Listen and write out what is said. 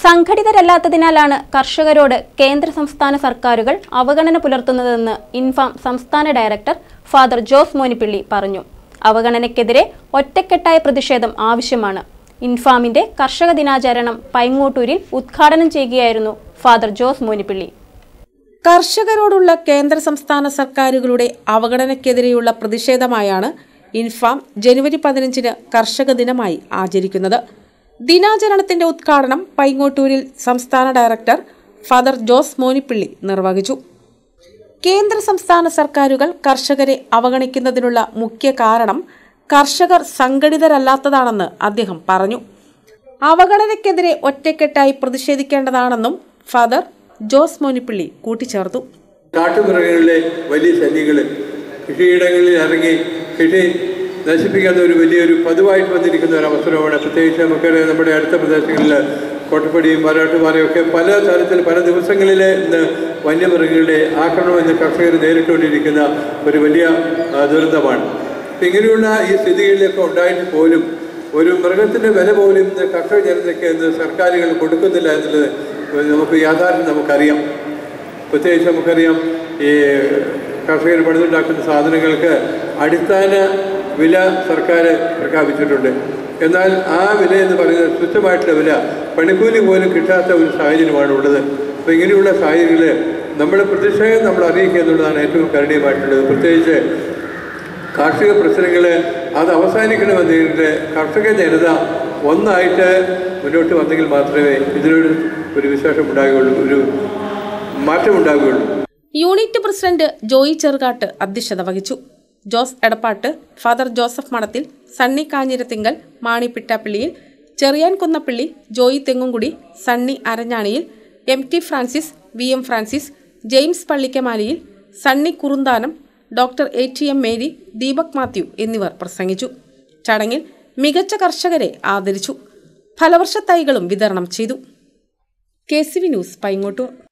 സംഘടിതരല്ലാത്തതിനാലാണ് കർഷകരോട് കേന്ദ്ര സംസ്ഥാന സർക്കാരുകൾ അവഗണന പുലർത്തുന്നതെന്ന് ഇൻഫാം സംസ്ഥാന ഡയറക്ടർ ഫാദർ ജോസ് മോനിപ്പിള്ളി പറഞ്ഞു അവഗണനയ്ക്കെതിരെ ഒറ്റക്കെട്ടായ പ്രതിഷേധം ആവശ്യമാണ് ഇൻഫാമിന്റെ കർഷക ദിനാചരണം പൈങ്ങോട്ടൂരിൽ ഉദ്ഘാടനം ചെയ്യുകയായിരുന്നു ഫാദർ ജോസ് മോനിപ്പിള്ളി കർഷകരോടുള്ള കേന്ദ്ര സംസ്ഥാന സർക്കാരുകളുടെ അവഗണനയ്ക്കെതിരെയുള്ള പ്രതിഷേധമായാണ് ഇൻഫാം ജനുവരി പതിനഞ്ചിന് കർഷക ദിനമായി ആചരിക്കുന്നത് ദിനാചരണത്തിന്റെ ഉദ്ഘാടനം പൈങ്ങോട്ടൂരിൽ സംസ്ഥാന ഡയറക്ടർ ഫാദർ ജോസ് മോനിപ്പിള്ളി നിർവഹിച്ചു കേന്ദ്ര സംസ്ഥാന സർക്കാരുകൾ കർഷകരെ അവഗണിക്കുന്നതിനുള്ള മുഖ്യ കാരണം കർഷകർ സംഘടിതരല്ലാത്തതാണെന്ന് അദ്ദേഹം പറഞ്ഞു അവഗണനയ്ക്കെതിരെ ഒറ്റക്കെട്ടായി പ്രതിഷേധിക്കേണ്ടതാണെന്നും ഫാദർ ജോസ് മോനിപ്പിള്ളി കൂട്ടിച്ചേർത്തു കാട്ടുമൃഗങ്ങളിലെ വലിയ ശല്യങ്ങൾ കൃഷിയിടങ്ങളിൽ ഇറങ്ങി കൃഷി നശിപ്പിക്കുന്ന ഒരു വലിയൊരു പതിവായിട്ട് വന്നിരിക്കുന്ന ഒരു അവസരമാണ് പ്രത്യേകിച്ച് നമുക്കറിയാം നമ്മുടെ അടുത്ത പ്രദേശങ്ങളിൽ കോട്ടപ്പടിയും പാലാട്ടുപാറയും ഒക്കെ പല തരത്തിൽ പല ദിവസങ്ങളിൽ ഇന്ന് വന്യമൃഗങ്ങളുടെ ആക്രമണം ഇന്ന് കർഷകർ നേരിട്ടുകൊണ്ടിരിക്കുന്ന ഒരു വലിയ ആ, ദുരന്തമാണ് അപ്പം ഇങ്ങനെയുള്ള ഈ സ്ഥിതികളിലൊക്കെ ഉണ്ടായിട്ട് പോലും ഒരു മൃഗത്തിൻ്റെ വില പോലും ഇന്ന് കർഷക ജനതയ്ക്ക് ഇന്ന് സർക്കാരുകൾ കൊടുക്കുന്നില്ല എന്നുള്ളത് നമുക്ക് യാഥാർത്ഥ്യം നമുക്കറിയാം പ്രത്യേകിച്ച് നമുക്കറിയാം ഈ കർഷകർ പണിതുണ്ടാക്കുന്ന സാധനങ്ങൾക്ക് അടിസ്ഥാന വില സർക്കാർ പ്രഖ്യാപിച്ചിട്ടുണ്ട് എന്നാൽ ആ വില എന്ന് പറയുന്നത് തുച്ഛമായിട്ടുള്ള വില പണിക്കൂലി പോലും കിട്ടാത്ത ഒരു സാഹചര്യമാണ് ഉള്ളത് അപ്പോൾ ഇങ്ങനെയുള്ള സാഹചര്യങ്ങളിൽ നമ്മൾ പ്രതിഷേധം നമ്മൾ അറിയിക്കുക എന്നുള്ളതാണ് ഏറ്റവും കരുണീയമായിട്ടുള്ളത് പ്രത്യേകിച്ച് കാർഷിക പ്രശ്നങ്ങൾ അത് അവസാനിക്കണമെന്നതിൻ്റെ കർഷക ജനത ഒന്നായിട്ട് മുന്നോട്ട് വന്നെങ്കിൽ മാത്രമേ ഇതിനൊരു ഒരു വിശേഷം ഉണ്ടാകുകയുള്ളൂ ഒരു മാറ്റം ഉണ്ടാകുകയുള്ളൂ യൂണിറ്റ് പ്രസിഡന്റ് ജോയി ചെറുകാട്ട് അധ്യക്ഷത വഹിച്ചു Jose Edappattu father Joseph Madathil Sunny Kanjirathinkal Mani Pittappillil Cherian Kunnappally Joy Thengumkudy Sunny Aranjaniyil M T Francis V M Francis James Pallikkamaliyil Sunny Kurunthanam doctor A T M Mary Deepak Mathew എന്നിവർ പ്രസംഗിച്ചു ചടങ്ങിൽ മികച്ച കർഷകരെ ആദരിച്ചു ഫലവർഷ തൈകളും വിതരണം ചെയ്തു K C V news Paingottoor